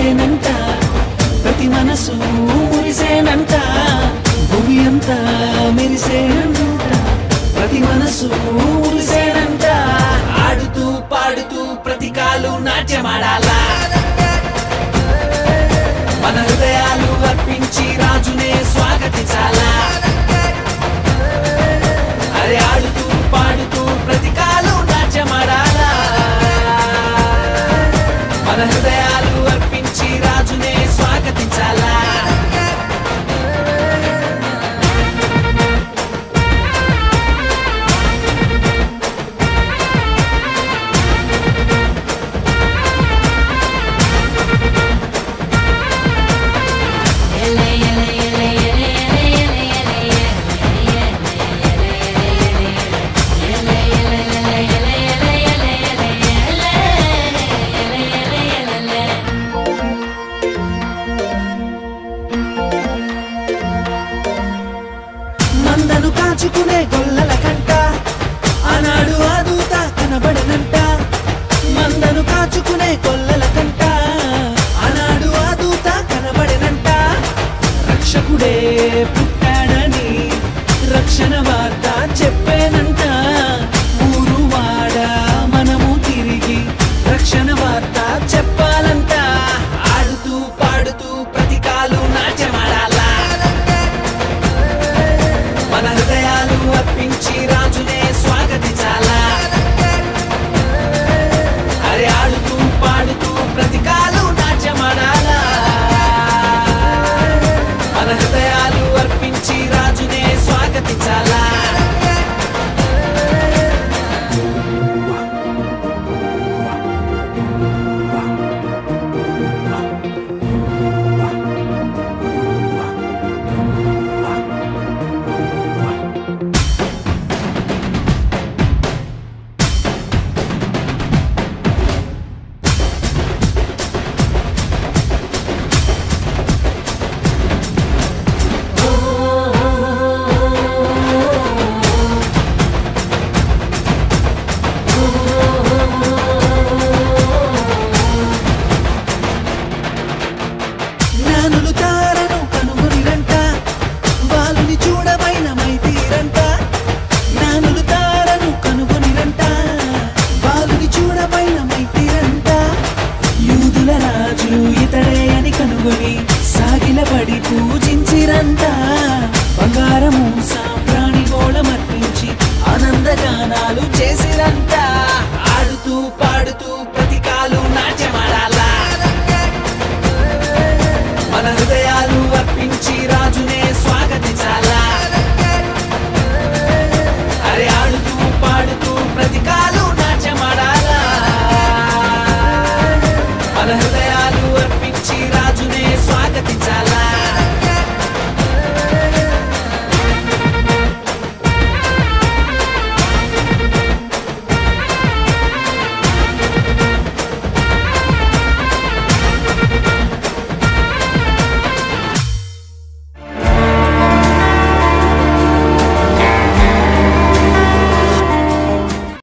మురిసేనంట ప్రతి మనసు మురిసేనంట భూమి అంతా మెరిసేనంట ప్రతి మనసు మురిసేనంట ఆడుతూ పాడుతూ ప్రతి కాలు నాట్యమాడాలా మన హృదయాలు అర్పించి రాజునే స్వాగతించాలా అరే ఆడుతూ పాడుతూ ప్రతి కాలు నాట్యమాడాలా మన హృదయాలు అర్పించి రాజునే స్వాగతించాలా మందను కాచుకునే గొల్లల కంట ఆనాడు ఆదూత కనబడనంట మందను కాచుకునే గొల్లల కంట ఆనాడు ఆదూత కనబడనంట రక్షకుడే పుట్టాడని రక్షణ వార్త చెప్పేనంట ఊరు వాడ మనము తిరిగి రక్షణ వార్త చెప్పాలంట ఆడుతూ పాడుతూ ప్రతి కాలు నాట్యమాడాలా మన హృదయాలు అర్పించి రాజునే స్వాగతించాలా అరే ఆడుతూ పాడుతూ ప్రతి కాలు నాట్యమాడాలా మన హృదయాలు అర్పించి రాజునే స్వాగతించాలా జ్ఞానులు తారను కనుగొనిరంట బాలుని చూడబైన మైతీరంట జ్ఞానులు తారను కనుగొనిరంట బాలుని చూడబైన మైతీరంట యూదుల రాజు ఇతడే అని కనుగొని సాగిలపడి పూజించిరంట బంగారము సాంబ్రాణి గోళమర్పించి ఆనందగానాలు చేసిరంట ఆడుతూ పాడుతూ ప్రతి కాలు నాట్యమాడాలా మన హృదయాలు అర్పించి రాజునే